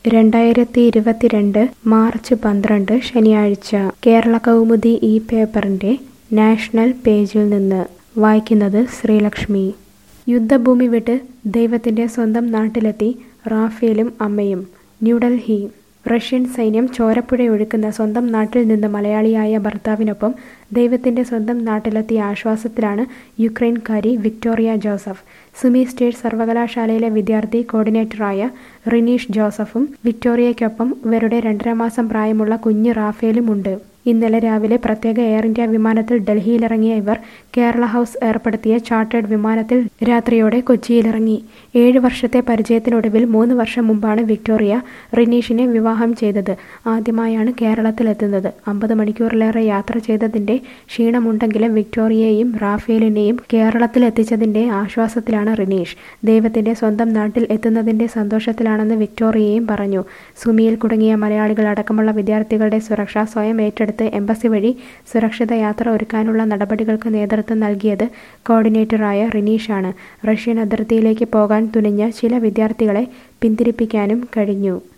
രണ്ടായിരത്തി ഇരുപത്തിരണ്ട് മാർച്ച് പന്ത്രണ്ട് ശനിയാഴ്ച കേരള കൗമുദി ഈ പേപ്പറിന്റെ നാഷണൽ പേജിൽ നിന്ന് വായിക്കുന്നത് ശ്രീലക്ഷ്മി യുദ്ധഭൂമി വിട്ട് ദൈവത്തിന്റെ സ്വന്തം നാട്ടിലെത്തി റാഫേലും അമ്മയും ന്യൂഡൽഹി റഷ്യൻ സൈന്യം ചോരപ്പുഴയൊഴുക്കുന്ന സ്വന്തം നാട്ടിൽ നിന്ന് മലയാളിയായ ഭർത്താവിനൊപ്പം ദൈവത്തിന്റെ സ്വന്തം നാട്ടിലെത്തിയ ആശ്വാസത്തിലാണ് യുക്രൈൻകാരി വിക്ടോറിയ ജോസഫ് സുമി സ്റ്റേറ്റ് സർവകലാശാലയിലെ വിദ്യാർത്ഥി കോർഡിനേറ്ററായ റിനീഷ് ജോസഫും വിക്ടോറിയയ്ക്കൊപ്പം ഇവരുടെ രണ്ടര മാസം പ്രായമുള്ള കുഞ്ഞ് റാഫേലും ഉണ്ട് ഇന്നലെ രാവിലെ പ്രത്യേക എയർ ഇന്ത്യ വിമാനത്തിൽ ഡൽഹിയിലിറങ്ങിയ ഇവർ കേരള ഹൗസ് ഏർപ്പെടുത്തിയ ചാർട്ടേഡ് വിമാനത്തിൽ രാത്രിയോടെ കൊച്ചിയിലിറങ്ങി ഏഴ് വർഷത്തെ പരിചയത്തിനൊടുവിൽ മൂന്ന് വർഷം മുമ്പാണ് വിക്ടോറിയ റിനീഷിനെ വിവാഹം ചെയ്തത് ആദ്യമായാണ് കേരളത്തിലെത്തുന്നത് അമ്പത് മണിക്കൂറിലേറെ യാത്ര ചെയ്തതിന്റെ ക്ഷീണമുണ്ടെങ്കിലും വിക്ടോറിയയെയും റാഫേലിനെയും കേരളത്തിലെത്തിച്ചതിന്റെ ആശ്വാസത്തിലാണ് റിനീഷ് ദൈവത്തിന്റെ സ്വന്തം നാട്ടിൽ എത്തുന്നതിന്റെ സന്തോഷത്തിലാണെന്ന് വിക്ടോറിയയും പറഞ്ഞു സുമിയിൽ കുടുങ്ങിയ മലയാളികൾ അടക്കമുള്ള വിദ്യാർത്ഥികളുടെ സുരക്ഷ സ്വയം ഏറ്റെടുത്ത് എംബസി വഴി സുരക്ഷിത യാത്ര ഒരുക്കാനുള്ള നടപടികൾക്ക് നേതൃത്വം നൽകിയത് കോർഡിനേറ്ററായ റിനീഷാണ് റഷ്യൻ അതിർത്തിയിലേക്ക് പോകാൻ തുനിഞ്ഞ ചില വിദ്യാർത്ഥികളെ പിന്തിരിപ്പിക്കാനും കഴിഞ്ഞു